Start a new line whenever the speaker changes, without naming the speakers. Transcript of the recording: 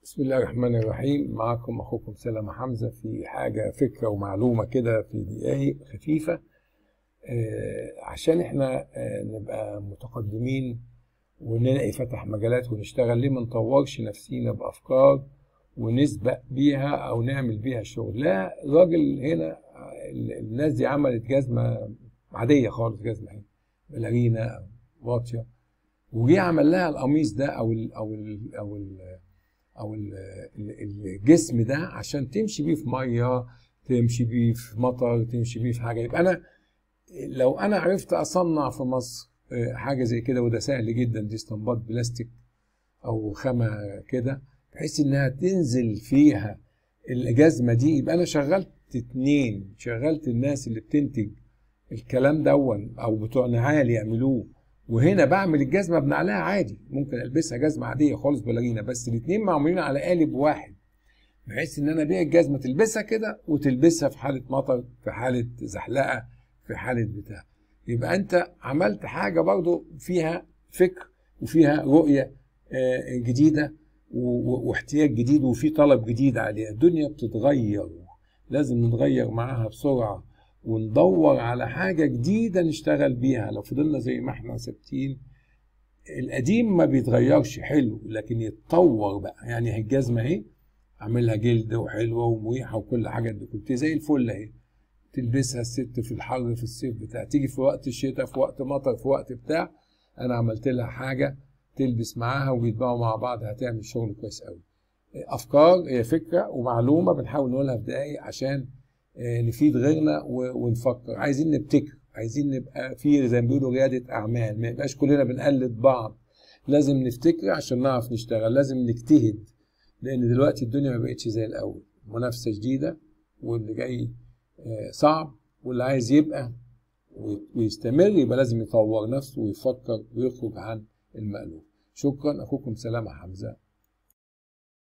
بسم الله الرحمن الرحيم معكم أخوكم سلامة حمزة في حاجة فكرة ومعلومة كده في دقايق خفيفة آه، عشان احنا آه، نبقى متقدمين ونلاقي فتح مجالات ونشتغل ليه ما نطورش نفسينا بأفكار ونسبق بيها أو نعمل بيها شغل لا الراجل هنا آه، الناس دي عملت جزمة عادية خالص جزمة هنا باليرينا أو واطية وجي عمل لها القميص ده أو ال أو ال أو ال او ال- ال- الجسم ده عشان تمشي بيه في ميه تمشي بيه في مطر تمشي بيه في حاجه يبقى انا لو انا عرفت اصنع في مصر آه، حاجه زي كده وده سهل جدا دي استنباط بلاستيك او خامه كده بحيث انها تنزل فيها الجزمه دي يبقى انا شغلت اتنين شغلت الناس اللي بتنتج الكلام دون او بتوع نعال يعملوه وهنا بعمل الجزمه بنعلها عادي ممكن البسها جزمه عاديه خالص باليرينا بس الاتنين معمولين على قالب واحد بحيث ان انا ابيع الجزمه تلبسها كده وتلبسها في حاله مطر في حاله زحلقه في حاله بتاع يبقى انت عملت حاجه برضو فيها فكر وفيها رؤيه آه، جديده و- و- واحتياج جديد وفي طلب جديد عليها الدنيا بتتغير لازم نتغير معاها بسرعه وندور على حاجه جديده نشتغل بيها لو فضلنا زي ما احنا ثابتين القديم ما بيتغيرش حلو لكن يتطور بقى يعني هي الجزمه اهي عاملها جلد وحلوه ومريحه وكل حاجه دي كنت زي الفل اهي تلبسها الست في الحر في الصيف بتاع تيجي في وقت الشتاء في وقت مطر في وقت بتاع انا عملت لها حاجه تلبس معاها وبيتباعوا مع بعض هتعمل شغل كويس قوي افكار هي فكره ومعلومه بنحاول نقولها في دقايق عشان آه، نفيد غيرنا و- ونفكر عايزين نبتكر عايزين نبقى في زي ما بيقولوا رياده اعمال ما يبقاش كلنا بنقلد بعض لازم نفتكر عشان نعرف نشتغل لازم نجتهد لان دلوقتي الدنيا ما بقتش زي الاول منافسه شديده واللي جاي آه، صعب واللي عايز يبقى وي- ويستمر يبقى لازم يطور نفسه ويفكر ويخرج عن المألوف شكرا اخوكم سلامة حمزه